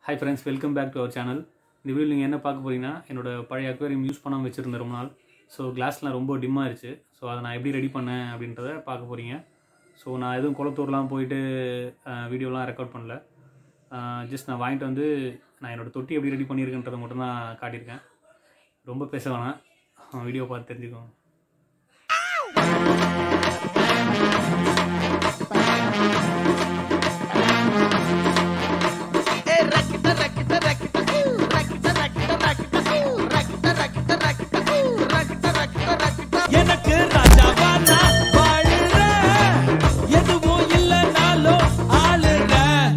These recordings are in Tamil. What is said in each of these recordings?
hi friends welcome back to our channel இந்த வீடியோ நீங்கள் என்ன பார்க்க போறீங்கன்னா என்னோட பழைய அக்வேரியம் யூஸ் பண்ணாமல் வச்சுருந்தேன் ரொம்ப நாள் ஸோ கிளாஸ்லாம் ரொம்ப டிம்மாக ஆயிடுச்சு ஸோ அதை நான் எப்படி ரெடி பண்ணேன் அப்படின்றத பார்க்க போகிறீங்க ஸோ நான் எதுவும் குளத்தூர்லாம் போயிட்டு வீடியோலாம் ரெக்கார்ட் பண்ணல ஜஸ்ட் நான் வாங்கிட்டு வந்து நான் என்னோட தொட்டி எப்படி ரெடி பண்ணியிருக்கேன்றதை மட்டும் தான் காட்டியிருக்கேன் ரொம்ப பேச வேணாம் வீடியோ பார்த்து தெரிஞ்சுக்கோங்க எனக்கு ராஜாவா நான் வாழுறேன் எதுவும் இல்லைனாலும் ஆளுறேன்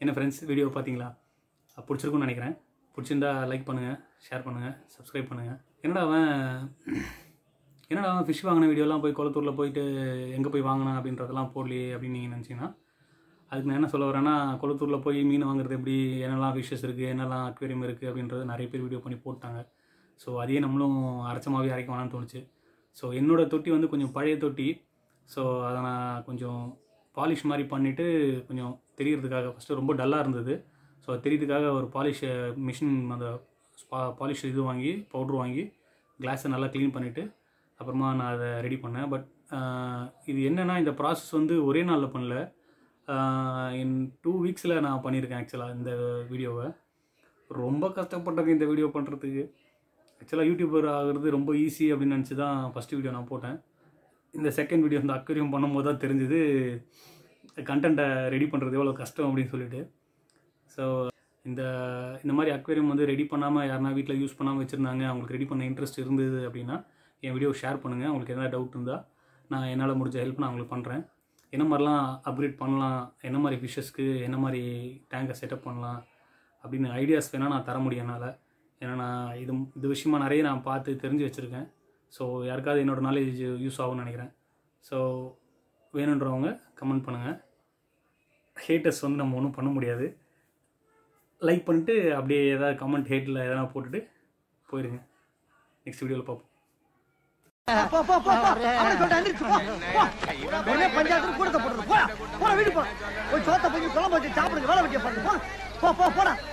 என்ன ஃப்ரெண்ட்ஸ் வீடியோ பார்த்தீங்களா பிடிச்சிருக்குன்னு நினைக்கிறேன் பிடிச்சிருந்தா லைக் பண்ணுங்கள் ஷேர் பண்ணுங்கள் சப்ஸ்கிரைப் பண்ணுங்கள் என்னடா அவன் என்னடா அவன் ஃபிஷ் வாங்கின வீடியோலாம் போய் குளத்தூரில் போயிட்டு எங்கே போய் வாங்கினான் அப்படின்றதெல்லாம் போடலையே அப்படின்னு நீங்கள் நினச்சிங்கன்னா அதுக்கு நான் என்ன சொல்ல வரேன்னா குளத்தூரில் போய் மீன் வாங்குறது எப்படி என்னெல்லாம் ஃபிஷ்ஷஸ் இருக்குது என்னெல்லாம் அக்வேரியம் இருக்குது அப்படின்றது நிறைய பேர் வீடியோ பண்ணி போட்டாங்க ஸோ அதையே நம்மளும் அரைச்சமாகவே அரைக்க வேணாம்னு தோணுச்சு ஸோ என்னோடய தொட்டி வந்து கொஞ்சம் பழைய தொட்டி ஸோ அதை நான் கொஞ்சம் பாலிஷ் மாதிரி பண்ணிவிட்டு கொஞ்சம் தெரியறதுக்காக ஃபஸ்ட்டு ரொம்ப டல்லாக இருந்தது ஸோ அது தெரியறதுக்காக ஒரு பாலிஷ் மிஷின் அந்த பாலிஷ் இது வாங்கி பவுட்ரு வாங்கி கிளாஸை நல்லா க்ளீன் பண்ணிவிட்டு அப்புறமா நான் அதை ரெடி பண்ணேன் பட் இது என்னென்னா இந்த ப்ராசஸ் வந்து ஒரே நாளில் பண்ணல இன் டூ வீக்ஸில் நான் பண்ணியிருக்கேன் ஆக்சுவலாக இந்த வீடியோவை ரொம்ப கஷ்டப்பட்டது இந்த வீடியோ பண்ணுறதுக்கு ஆக்சுவலாக யூடியூபர் ஆகிறது ரொம்ப ஈஸி அப்படின்னு நினச்சி தான் ஃபஸ்ட்டு வீடியோ நான் போட்டேன் இந்த செகண்ட் வீடியோ இந்த அக்வரியம் பண்ணும்போது தான் தெரிஞ்சுது கண்டென்ட்டை ரெடி பண்ணுறது எவ்வளோ கஷ்டம் அப்படின்னு சொல்லிட்டு ஸோ இந்த இந்த மாதிரி அக்வேரியம் வந்து ரெடி பண்ணாமல் யாருனா வீட்டில் யூஸ் பண்ணாமல் வச்சுருந்தாங்க அவங்களுக்கு ரெடி பண்ண இன்ட்ரெஸ்ட் இருந்தது அப்படின்னா என் வீடியோ ஷேர் பண்ணுங்கள் உங்களுக்கு எதாவது டவுட் இருந்தால் நான் என்னால் முடிஞ்ச ஹெல்ப் நான் உங்களுக்கு பண்ணுறேன் என்ன மாதிரிலாம் அப்கிரேட் பண்ணலாம் என்ன மாதிரி ஃபிஷ்ஷஸ்க்கு என்ன மாதிரி டேங்கை செட்டப் பண்ணலாம் அப்படின்னு ஐடியாஸ் வேணால் நான் தர முடியும் என்னால் ஏன்னா நான் இது இது விஷயமா நிறைய நான் பார்த்து தெரிஞ்சு வச்சுருக்கேன் ஸோ யாருக்காவது என்னோடய நாலேஜ் யூஸ் ஆகும்னு நினைக்கிறேன் ஸோ வேணுன்றவங்க கமெண்ட் பண்ணுங்கள் ஹேட்டர்ஸ் வந்து நம்ம ஒன்றும் பண்ண முடியாது லைக் பண்ணிட்டு அப்படியே ஏதாவது கமெண்ட் ஹேட்டில் எதனா போட்டுட்டு போயிடுங்க நெக்ஸ்ட் வீடியோவில் பார்ப்போம் போ போ போ போ அவனை சொல்லிட்டு எந்திரிச்சு போ போ உடனே பஞ்சாயத்துல கூடத்தை போடுறது போடா போடா வீடு போ போய் சோத்த போய் குழம்பு வச்சு சாப்பிடுங்க வேலை வெட்டிய பாருங்க போ போ போ போடா